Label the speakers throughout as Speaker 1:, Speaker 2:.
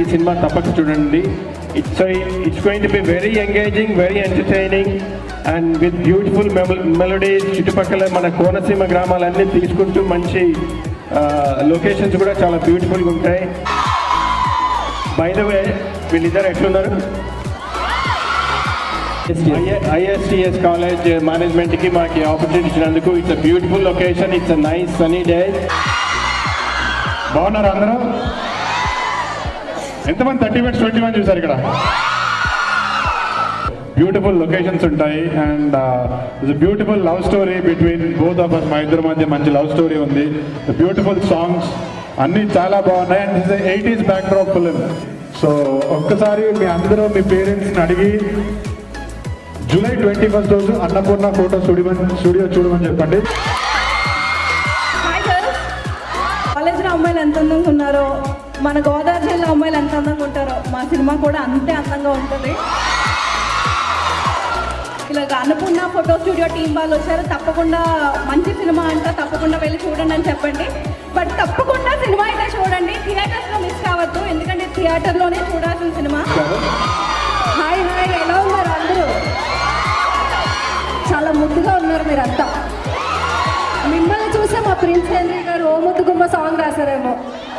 Speaker 1: cinema తప్పక చూడండి it's it's going to be very engaging very entertaining and with beautiful melodies చుట్టుపక్కల మన కోనసీమ గ్రామాలన్నీ తీసుకుంటూ మంచి లొకేషన్స్ కూడా చాలా బ్యూటిఫుల్గా ఉంటాయి బై ద వే వీళ్ళిద్దరు ఎట్లున్నారు ఐఎస్టిఎస్ కాలేజ్ మేనేజ్మెంట్కి మాకు ఆపర్చునిటీ ఇచ్చినందుకు it's a beautiful location it's a nice sunny day
Speaker 2: బాగున్నారు అందరూ ఎంతమంది థర్టీ మినిట్స్ ట్వంటీ వన్ చూసారు ఇక్కడ బ్యూటిఫుల్ లొకేషన్స్ ఉంటాయి and it's beautiful love story between both of us మా ఇద్దరి మధ్య మంచి లవ్ స్టోరీ ఉంది బ్యూటిఫుల్ సాంగ్స్ అన్నీ చాలా బాగున్నాయి and it's eighties backdrop film so ఒక్కసారి మీ అందరూ మీ పేరెంట్స్ని అడిగి జూలై ట్వంటీ ఫస్ట్ రోజు అన్నపూర్ణ ఫోటో స్టూడియో స్టూడియో చూడమని చెప్పండి
Speaker 3: హాయ్ గర్ల్స్ కాలేజీలో అమ్మాయిలు ఎంత అందంగా ఉన్నారో మన గోదావరి జిల్లా అమ్మాయిలు ఎంత అందంగా ఉంటారో మా సినిమా కూడా అంతే అందంగా ఉంటుంది ఇలాగ అన్నపూర్ణ ఫోటో స్టూడియో టీం వాళ్ళు వచ్చారు తప్పకుండా మంచి సినిమా అంట తప్పకుండా వెళ్ళి చూడండి అని చెప్పండి బట్ తప్పకుండా సినిమా అయితే చూడండి థియేటర్స్లో మిస్ కావద్దు ఎందుకంటే థియేటర్లోనే చూడాల్సిన సినిమా హాయ్ హాయ్ ఎలా ఉన్నారు అందరూ చాలా ముద్దుగా ఉన్నారు మీరంతా మిమ్మల్ని చూసే మా ప్రిన్స్ హెన్రీ గారు ఓ ముద్దు గుమ్మ సాంగ్ రాశారేమో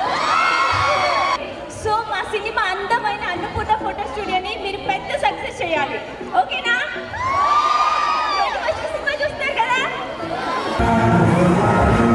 Speaker 4: సో మా సినిమా అందమైన అన్నపూర్ణ ఫోటో స్టూడియోని మీరు పెద్ద సక్సెస్ చేయాలి ఓకేనా ట్వంటీ ఫస్ట్ సినిమా చూస్తారు కదా